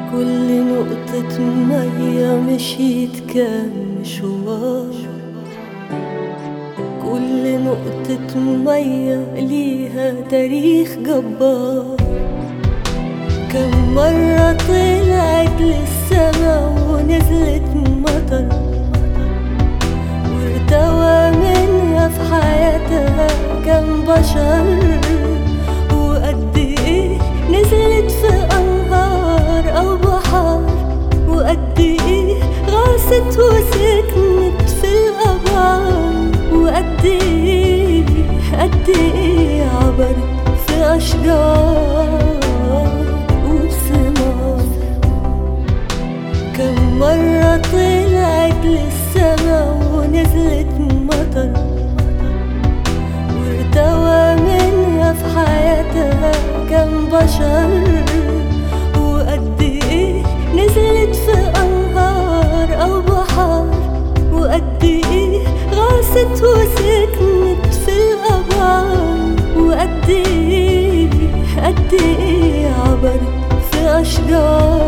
كل نقطة مية مشيت كام مشوار كل نقطة مية ليها تاريخ جبار كم مرة طلعت للسما ونزلت مطر وارتوى منها في حياتها كم بشر وقد ايه نزلت في انهار او بحار وقد ايه غاصت وسكنت في الابار وقد ايه قد ايه عبرت في اشجار وثمار كم مرة طلعت للسما ونزلت مطر وارتوى منها في حياتها كم بشر وقد ايه نزلت في انهار او بحار وقد ايه غاصت وسكنت في الابار وقد ايه قد ايه عبرت في اشجار